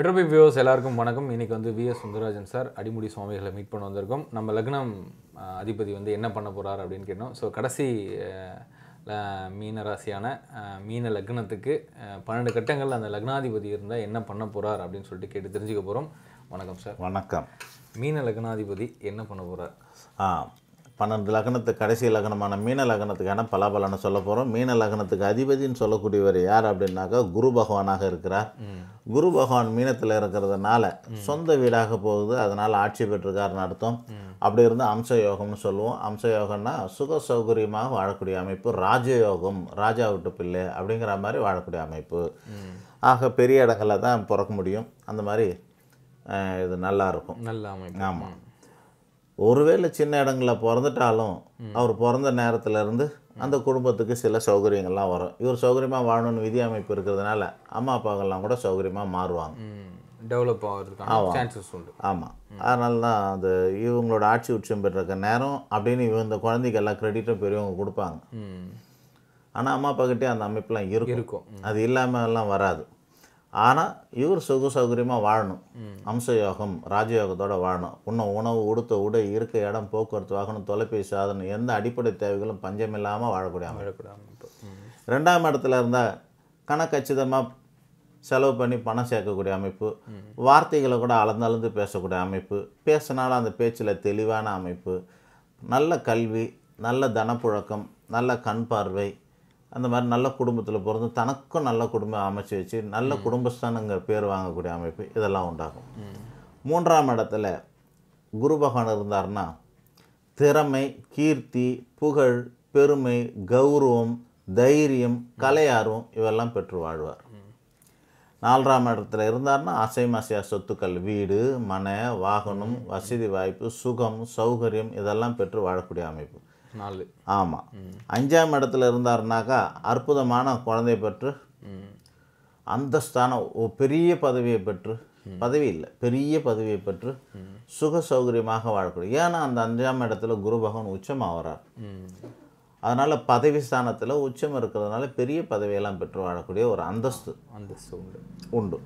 மெட்ரோபி views எல்லாருக்கும் வணக்கம் இன்னைக்கு வந்து விஎஸ் சுந்தரராஜன் சார் அடிமுடி சுவாமிகளை மீட் பண்ண வந்திருக்கோம் நம்ம லக்னம் அஹ், அதிபதி வந்து என்ன பண்ண போறார் அப்படின்னு கேட்டோம் ஸோ கடைசி அஹ், ல- மீன ராசியான அஹ், மீன லக்னத்துக்கு அஹ், பன்னெண்டு கட்டங்கள் அந்த லக்னாதிபதி இருந்தால் என்ன பண்ண போறார் அப்படின்னு சொல்லிட்டு கேட்டு தெரிஞ்சுக்க போகிறோம் வணக்கம் சார் வணக்கம் மீன லக்னாதிபதி என்ன பண்ண போறார் ஆ பன்னெண்டு லக்னத்து கடைசி லக்னமான மீன லக்னத்துக்கான பலாபலனை சொல்ல போகிறோம் மீன லக்னத்துக்கு அதிபதின்னு சொல்லக்கூடியவர் யார் அப்படின்னாக்கா குரு பகவானாக இருக்கிறார் குரு பகவான் மீனத்தில் இருக்கிறதுனால சொந்த வீடாக போகுது அதனால் ஆட்சி பெற்றிருக்காருன்னு அர்த்தம் அப்படி இருந்து அம்ச யோகம்னு சொல்லுவோம் அம்ச யோகம்னா சுக சௌகரியமாக வாழக்கூடிய அமைப்பு ராஜயோகம் ராஜா விட்டு பிள்ளை அப்படிங்கிற மாதிரி வாழக்கூடிய அமைப்பு ஆக பெரிய இடங்களில் தான் பிறக்க முடியும் அந்த மாதிரி அஹ், இது நல்லா இருக்கும் நல்ல அமைப்பு ஆமாம் ஒருவேளை சின்ன இடங்களில் பிறந்துட்டாலும் அவர் பிறந்த நேரத்துல இருந்து அந்த குடும்பத்துக்கு சில சௌகரியங்கள்லாம் வரும் இவர் சௌகரியமாக வாழணும்னு விதி அமைப்பு இருக்கிறதுனால அம்மா அப்பாக்கெல்லாம் கூட சௌகரியமாக மாறுவாங்க டெவலப் ஆகிறதுக்கான சான்சஸ் உண்டு ஆமாம் அதனால தான் அது இவங்களோட ஆட்சி உச்சம் பெற்றிருக்க நேரம் அப்படின்னு இவங்க இந்த குழந்தைக்கு எல்லா கிரெடிட்டும் பெரியவங்க கொடுப்பாங்க ம் ஆனால் அம்மா அப்பாக்கிட்டே அந்த அமைப்புலாம் இருக்கும் இருக்கும் அது இல்லாமல் எல்லாம் வராது ஆனால் இவர் சுக சௌகரியமாக வாழணும் அம்ச யோகம் ராஜயோகத்தோட வாழணும் இன்னும் உணவு உடுத்த உடை இருக்க இடம் போக்குவரத்து வாகனம் தொலைபேசி சாதனம் எந்த அடிப்படை தேவைகளும் பஞ்சம் இல்லாமல் வாழக்கூடிய அமைப்பு வாழக்கூடிய அமைப்பு ம் ரெண்டாம் இடத்துல இருந்தால் கணக்கச்சிதமாக செலவு பண்ணி பணம் சேர்க்கக்கூடிய அமைப்பு வார்த்தைகளை கூட அளந்தளந்து பேசக்கூடிய அமைப்பு பேசினாலும் அந்த பேச்சில் தெளிவான அமைப்பு நல்ல கல்வி நல்ல தனப்புழக்கம் நல்ல கண் பார்வை அந்த மாதிரி நல்ல குடும்பத்தில் பிறந்து தனக்கும் நல்ல குடும்பம் அமைச்சு வச்சு நல்ல குடும்பஸ்தானுங்கிற பேர் வாங்கக்கூடிய அமைப்பு இதெல்லாம் உண்டாகும் மூன்றாம் இடத்துல குரு பகவான் இருந்தார்னா திறமை கீர்த்தி புகழ் பெருமை கௌரவம் தைரியம் கலையார்வம் இவெல்லாம் பெற்று வாழ்வார் நான்காம் இடத்துல இருந்தார்னா அசைமசையா சொத்துக்கள் வீடு மனை வாகனம் வசதி வாய்ப்பு சுகம் சௌகரியம் இதெல்லாம் பெற்று வாழக்கூடிய அமைப்பு நாலு ஆமாம் அஞ்சாம் இடத்துல இருந்தாருனாக்கா அற்புதமான குழந்தை பெற்று ம் அந்தஸ்தான ஒரு பெரிய பதவியை பெற்று பதவி இல்லை பெரிய பதவியை பெற்று சுக சௌகரியமாக வாழக்கூடிய ஏன்னா அந்த அஞ்சாம் இடத்துல குரு பகவான் உச்சமாக வரார் ம் அதனால் பதவி ஸ்தானத்தில் உச்சம் இருக்கிறதுனால பெரிய பதவியெல்லாம் பெற்று வாழக்கூடிய ஒரு அந்தஸ்து அந்த சவுண்டு உண்டு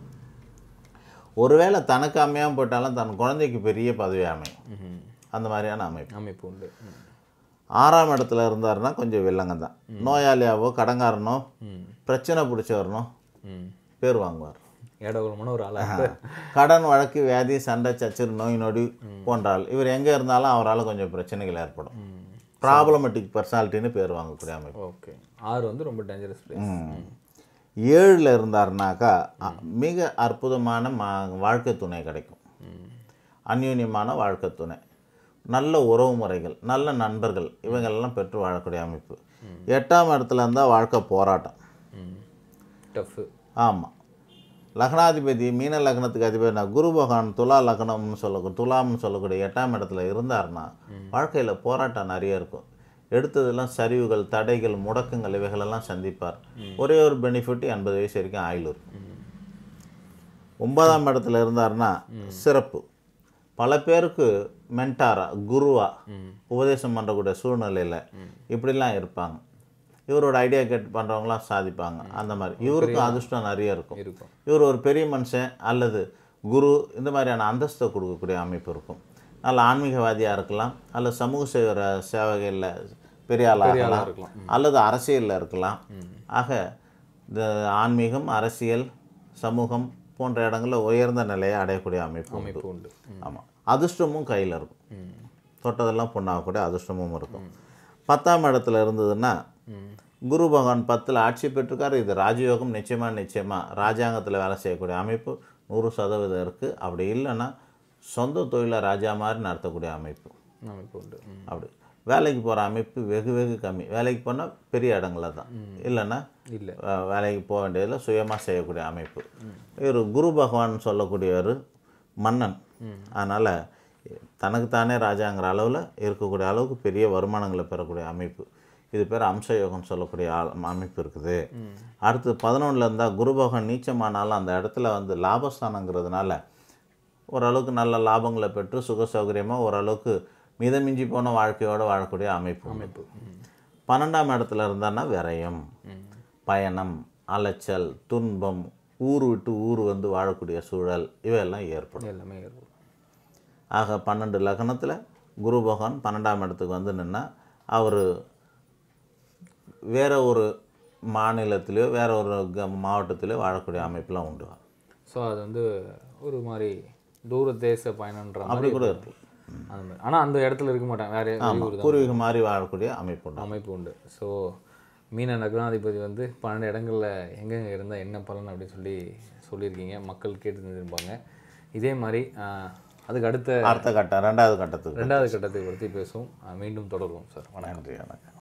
ஒருவேளை தனக்கு அமையாமல் போட்டாலும் தன் குழந்தைக்கு பெரிய பதவி அமையும் ம் அந்த மாதிரியான அமைப்பு அமைப்பு உண்டு ம் ஆறாம் இடத்துல இருந்தாருன்னா கொஞ்சம் வில்லங்க தான் நோயாளியாவோ கடங்காரனோ ம் பிரச்சனை பிடிச்சவரனோ ம் பேர் வாங்குவார் ஏடகுலமான ஒரு ஆளாக கடன் வழக்கு வியாதி சண்டை சச்சர் நோய் நொடி போன்றால் இவர் எங்கே இருந்தாலும் அவரால் கொஞ்சம் பிரச்சனைகள் ஏற்படும் ப்ராப்ளமேட்டிக் பர்சனாலிட்டின்னு பேர் வாங்கக்கூடிய அமைப்பு ஓகே ஆறு வந்து ரொம்ப டேஞ்சரஸ் பிளேஸ் ஏழில் இருந்தாருனாக்கா அ- மிக அற்புதமான மா வாழ்க்கை துணை கிடைக்கும் அந்யூன்யமான வாழ்க்கை துணை நல்ல உறவு முறைகள் நல்ல நண்பர்கள் இவங்களெல்லாம் பெற்று வாழக்கூடிய அமைப்பு எட்டாம் இடத்துல இருந்தால் வாழ்க்கை போராட்டம் ம் டஃப்பு ஆமாம் லக்னாதிபதி மீன லக்னத்துக்கு அதிபதி நான் குரு பகவான் துலா லக்னம்னு சொல்லக்கூடிய துலாம்னு சொல்லக்கூடிய எட்டாம் இடத்துல இருந்தாருன்னா வாழ்க்கையில் போராட்டம் நிறைய இருக்கும் எடுத்ததெல்லாம் சரிவுகள் தடைகள் முடக்கங்கள் இவைகளெல்லாம் சந்திப்பார் ஒரே ஒரு பெனிஃபிட் எண்பது வயசு வரைக்கும் ஆயுள் இருக்கும் ஒன்பதாம் இடத்துல இருந்தாருன்னா சிறப்பு பல பேருக்கு மென்டாரா குருவா உபதேசம் பண்ணுறக்கூடிய சூழ்நிலையில் இப்படிலாம் இருப்பாங்க இவரோட ஐடியா கேட்டு பண்ணுறவங்களாம் சாதிப்பாங்க அந்த மாதிரி இவருக்கும் அதிர்ஷ்டம் நிறைய இருக்கும் இருக்கும் இவர் ஒரு பெரிய மனுஷன் அல்லது குரு இந்த மாதிரியான அந்தஸ்தை கொடுக்கக்கூடிய அமைப்பு இருக்கும் நல்ல ஆன்மீகவாதியாக இருக்கலாம் அல்லது சமூக சேவை சேவைகளில் பெரிய ஆளாக இருக்கலாம் இருக்கலாம். அல்லது அரசியலில் இருக்கலாம் ஆக இந்த ஆன்மீகம் அரசியல் சமூகம் போன்ற இடங்களில் உயர்ந்த நிலையை அடையக்கூடிய அமைப்பு உண்டு. அமைப்பு உண்டு ம் ஆமாம் அதிர்ஷ்டமும் கையில் இருக்கும் ம் தொட்டதெல்லாம் பொண்ணாகக்கூடிய அதிர்ஷ்டமும் இருக்கும் பத்தாம் இடத்துல இருந்ததுன்னா ம் குரு பகவான் பத்தில் ஆட்சி பெற்றிருக்காரு இது ராஜயோகம் நிச்சயமாக நிச்சயமாக ராஜாங்கத்தில் வேலை செய்யக்கூடிய அமைப்பு நூறு சதவீதம் இருக்குது அப்படி இல்லைன்னா சொந்த தொழிலை ராஜா மாதிரி நடத்தக்கூடிய அமைப்பு அமைப்பு உண்டு ம் அப்படி வேலைக்கு போகிற அமைப்பு வெகு வெகு கம்மி வேலைக்கு போனால் பெரிய இடங்களில் தான் இல்லைன்னா இல்லை வே- வேலைக்கு போக வேண்டியதில் சுயமாக செய்யக்கூடிய அமைப்பு இவர் குரு பகவான் சொல்லக்கூடியவர் மன்னன் அதனால் தனக்குத்தானே ராஜாங்கிற அளவில் இருக்கக்கூடிய அளவுக்கு பெரிய வருமானங்களை பெறக்கூடிய அமைப்பு இது பேர் அம்சயோகம் சொல்லக்கூடிய ஆள் அமைப்பு இருக்குது அடுத்து பதினொன்றில் இருந்தால் குரு பகவான் நீச்சமானாலும் அந்த இடத்துல வந்து லாபஸ்தானங்கிறதுனால ஓரளவுக்கு நல்ல லாபங்களை பெற்று சுக சௌகரியமாக ஓரளவுக்கு மிதமிஞ்சி போன வாழ்க்கையோடு வாழக்கூடிய அமைப்பு அமைப்பு ம் பன்னெண்டாம் இடத்துல இருந்தான்னா விரயம் பயணம் அலைச்சல் துன்பம் ஊர் விட்டு ஊர் வந்து வாழக்கூடிய சூழல் இவையெல்லாம் ஏற்படும் எல்லாமே இருக்கும் ஆக பன்னெண்டு லக்னத்தில் குரு பகவான் பன்னெண்டாம் இடத்துக்கு வந்து நின்னா அவர் வேற ஒரு மாநிலத்திலையோ வேற ஒரு க- மாவட்டத்திலையோ வாழக்கூடிய அமைப்பெலாம் உண்டு ஸோ அது வந்து ஒரு மாதிரி தூர தேச பயணன்ற அப்படி மாதிரி கூட இருக்கும். அந்த மாதிரி ஆனால் அந்த இடத்துல இருக்க மாட்டாங்க வேற வெளியூர் தான் பூர்வீக மாதிரி வாழக்கூடிய அமைப்பு உண்டு அமைப்பு உண்டு ஸோ மீன லக்னாதிபதி வந்து பன்னெண்டு இடங்களில் எங்கெங்கே இருந்தால் என்ன பலன் அப்படின்னு சொல்லி சொல்லியிருக்கீங்க மக்கள் கேட்டு தெரிஞ்சிருப்பாங்க இதே மாதிரி ஆஹ், அதுக்கு அடுத்த அடுத்த கட்டம் ரெண்டாவது கட்டத்துக்கு ரெண்டாவது கட்டத்தை பற்றி பேசுவோம் ஆஹ், மீண்டும் தொடருவோம் சார் வணக்கம் நன்றி வணக்கம்